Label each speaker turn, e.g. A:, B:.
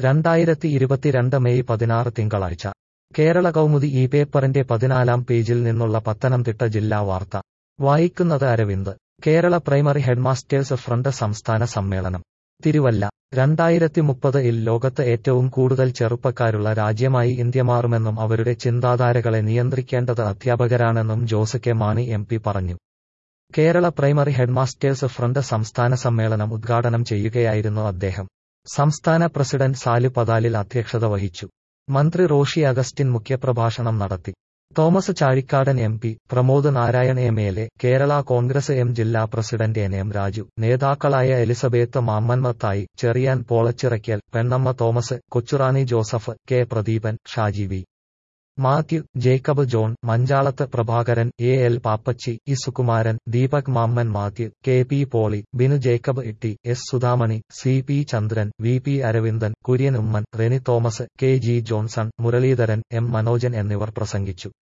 A: രണ്ടായിരത്തി ഇരുപത്തിരണ്ട് മെയ് പതിനാറ് തിങ്കളാഴ്ച കേരള കൗമുദി ഈ പേപ്പറിന്റെ പതിനാലാം പേജിൽ നിന്നുള്ള പത്തനംതിട്ട ജില്ലാ വാർത്ത വായിക്കുന്നത് Aravind Kerala primary headmasters front സംസ്ഥാന സമ്മേളനം തിരുവല്ല രണ്ടായിരത്തി മുപ്പത് ഇൽ ലോകത്ത് ഏറ്റവും കൂടുതൽ ചെറുപ്പക്കാരുള്ള രാജ്യമായി ഇന്ത്യ മാറുമെന്നും അവരുടെ ചിന്താധാരകളെ നിയന്ത്രിക്കേണ്ടത് അധ്യാപകരാണെന്നും Jose K Mani M P പറഞ്ഞു കേരള പ്രൈമറി ഹെഡ്മാസ്റ്റേഴ്സ് ഫ്രണ്ട് സംസ്ഥാന സമ്മേളനം ഉദ്ഘാടനം ചെയ്യുകയായിരുന്നു അദ്ദേഹം സംസ്ഥാന പ്രസിഡന്റ് സാലു പതാലിൽ അധ്യക്ഷത വഹിച്ചു മന്ത്രി റോഷി അഗസ്റ്റിൻ മുഖ്യപ്രഭാഷണം നടത്തി Thomas Chazhikadan M P Pramod Narayan M L A Kerala Congress M ജില്ലാ പ്രസിഡന്റ് എൻ എം രാജു നേതാക്കളായ Elizabeth Mammen Mathai Cherian Polachirackal Pennamma Thomas Kochurani Joseph K Pradeepan Shaji V Mathew Jacob John Manchalath Prabhakaran A L Pappachi E Sukumaran Deepak Mammen Mathew K P Poly Binu Jacob Itty S Sudhamani C P Chandran V P Aravindan Kurian Oommen Reny Thomas K G Johnson Muraleedharan M Manojan എന്നിവർ പ്രസംഗിച്ചു